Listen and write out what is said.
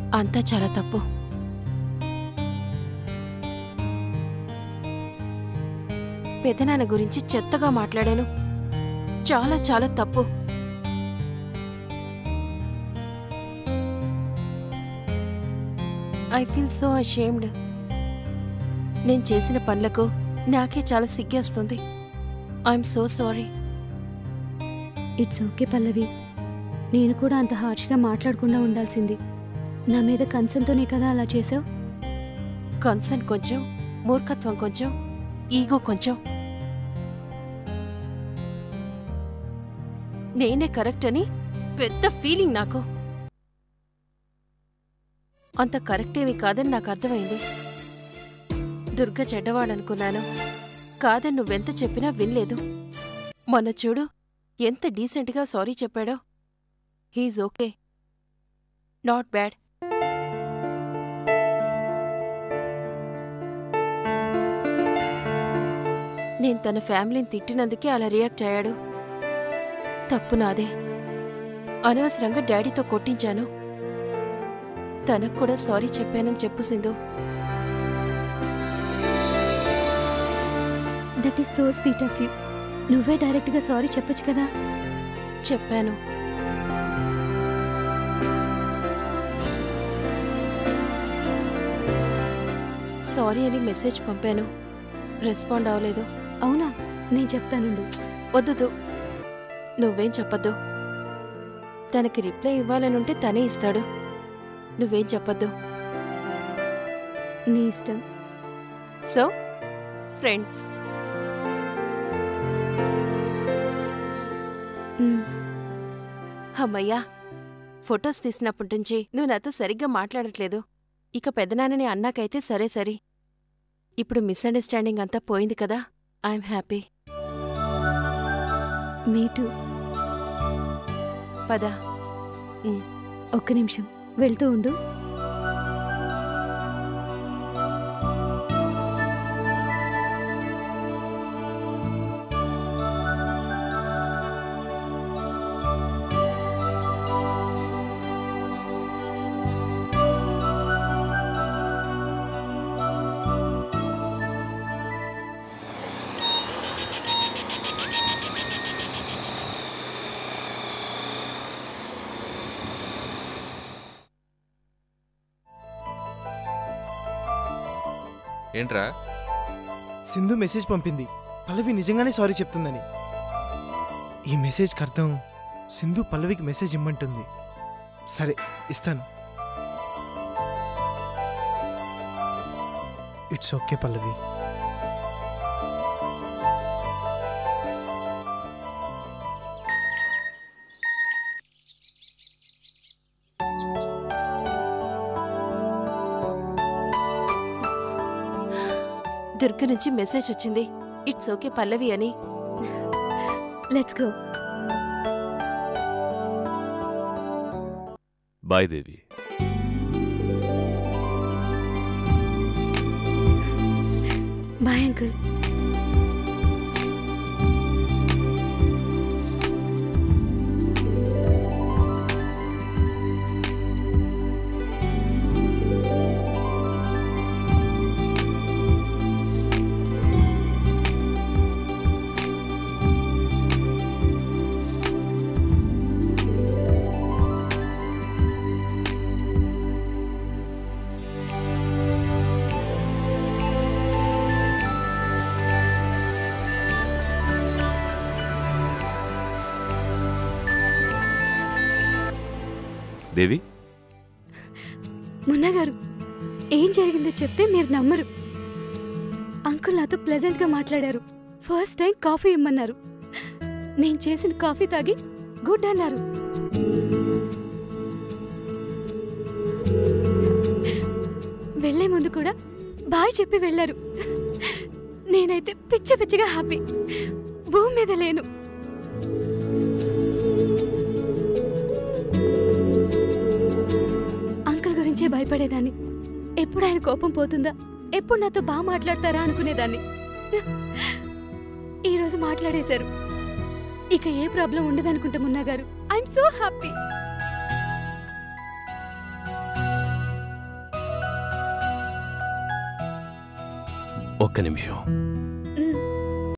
అంతా చాలా తప్పు పెదనాన్న గురించి చెత్తగా మాట్లాడాను చాలా చాలా తప్పు ఐ ఫీల్ సో అషేమ్డ్ నేను చేసిన పనులకు నాకే చాలా సిగ్గేస్తుంది I'm so sorry it's okay Pallavi నేను కూడా అంత హార్ష్గా మాట్లాడకుండా ఉండాల్సింది నా మీద కన్సర్న్తోనే కదా అలా చేసావు కన్సర్న్ కొంచెం మూర్ఖత్వం కొంచెం ఈగో కొంచెం నేనే కరెక్ట్ అని పెద్ద ఫీలింగ్ నాకు అంత కరెక్ట్ ఏమీ కాదని నాకు అర్థమైంది దుర్గ చెడ్డవాడనుకున్నాను కాదని నువ్వెంత చెప్పినా వినలేదు మొన్న చూడు ఎంత డీసెంట్గా సారీ చెప్పాడో హీజ్ ఓకే నాట్ బ్యాడ్ నేను తన ఫ్యామిలీని తిట్టినందుకే అలా రియాక్ట్ అయ్యాడు తప్పు నాదే అనవసరంగా డాడీతో కొట్టించాను తనకు కూడా సారీ చెప్పానని చెప్పు Sindhu that is so sweet of you నువ్వే డైరెక్ట్గా సారీ చెప్పొచ్చు కదా చెప్పాను సారీ అని మెసేజ్ పంపాను రెస్పాండ్ అవ్వలేదు అవునా నేను చెప్తానుండు వద్దు నువ్వేం చెప్పొద్దు తనకి రిప్లై ఇవ్వాలనుంటే తనే ఇస్తాడు నువ్వేం చెప్పొద్దు నీ ఇష్టం సో ఫ్రెండ్స్ మ్, అమ్మయ్యా ఫొటోస్ తీసినప్పటి నుంచి నువ్వు నాతో సరిగ్గా మాట్లాడట్లేదు ఇక పెదనాన్నని అన్నాకైతే సరే సరి ఇప్పుడు మిస్అండర్స్టాండింగ్ అంతా పోయింది కదా ఐఎమ్ హ్యాపీ మీ టూ పద ఒక్క నిమిషం వెళ్తూ ఉండు ఏంట్రా సింధు మెసేజ్ పంపింది పల్లవి నిజంగానే సారీ చెప్తుందని ఈ మెసేజ్కి అర్థం సింధు పల్లవికి మెసేజ్ ఇమ్మంటుంది సరే ఇస్తాను ఇట్స్ ఓకే పల్లవి దుర్గ నుంచి మెసేజ్ వచ్చింది ఇట్స్ ఓకే పల్లవి అని let's go bye Devi bye uncle Devi Munna garu ఏం జరిగిందో చెప్తే మీరు నమ్మరు అంకుల్ నాతో ప్లెజెంట్గా మాట్లాడారు ఫస్ట్ టైం కాఫీ ఇమ్మన్నారు నేను చేసిన కాఫీ తాగి గుడ్ అన్నారు వెళ్లే ముందు కూడా బాయ్ చెప్పి వెళ్ళారు నేనైతే పిచ్చ పిచ్చిగా హ్యాపీ భూమి మీద లేను అంకుల్ గురించే భయపడేదాన్ని ఎప్పుడు ఆయన కోపం పోతుందా ఎప్పుడు నాతో బాగా మాట్లాడతారా అనుకునేదాన్ని ఈరోజు మాట్లాడేశారు ఇక ఏ ప్రాబ్లం ఉండదనుకుంటా మున్నా గారు ఐఎమ్ సో హ్యాపీ ఒక్క నిమిషం